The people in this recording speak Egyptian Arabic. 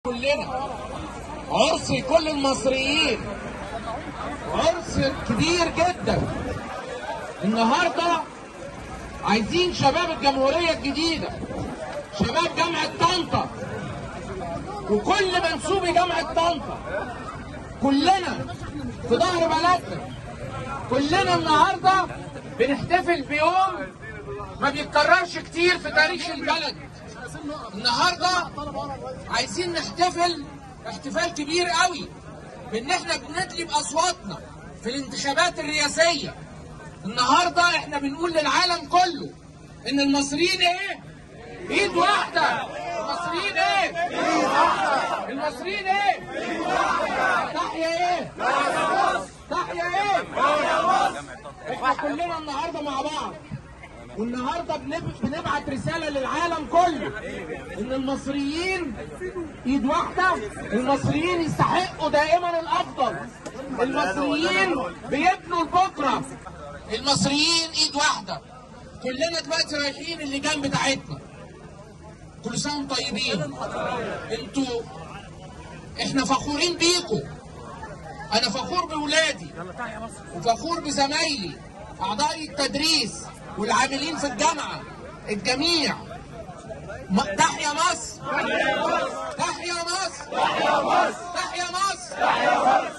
كلنا عرس كل المصريين عرس كبير جدا النهارده عايزين شباب الجمهوريه الجديده شباب جامعه طنطا وكل منسوبي جامعه طنطا كلنا في ظهر بلدنا كلنا النهارده بنحتفل بيوم ما بيتكررش كتير في تاريخ البلد النهارده عايزين نحتفل احتفال كبير قوي بان احنا بندلي باصواتنا في الانتخابات الرئاسيه النهارده احنا بنقول للعالم كله ان المصريين ايه ايد واحده المصريين ايه ايد واحده المصريين ايه ايد واحده تحيا ايه تحيا ايه احنا كلنا النهارده مع بعض والنهارده بنب- بنبعت رساله للعالم كله ان المصريين ايد واحده المصريين يستحقوا دائما الافضل المصريين بيبنوا لبكره المصريين ايد واحده كلنا دلوقتي رايحين اللجان بتاعتنا كل سنه وانتم طيبين انتوا احنا فخورين بيكم انا فخور بولادي وفخور بزمايلي اعضاء التدريس والعاملين في الجامعه الجميع م- تحيا مصر تحيا مصر تحيا مصر تحيا مصر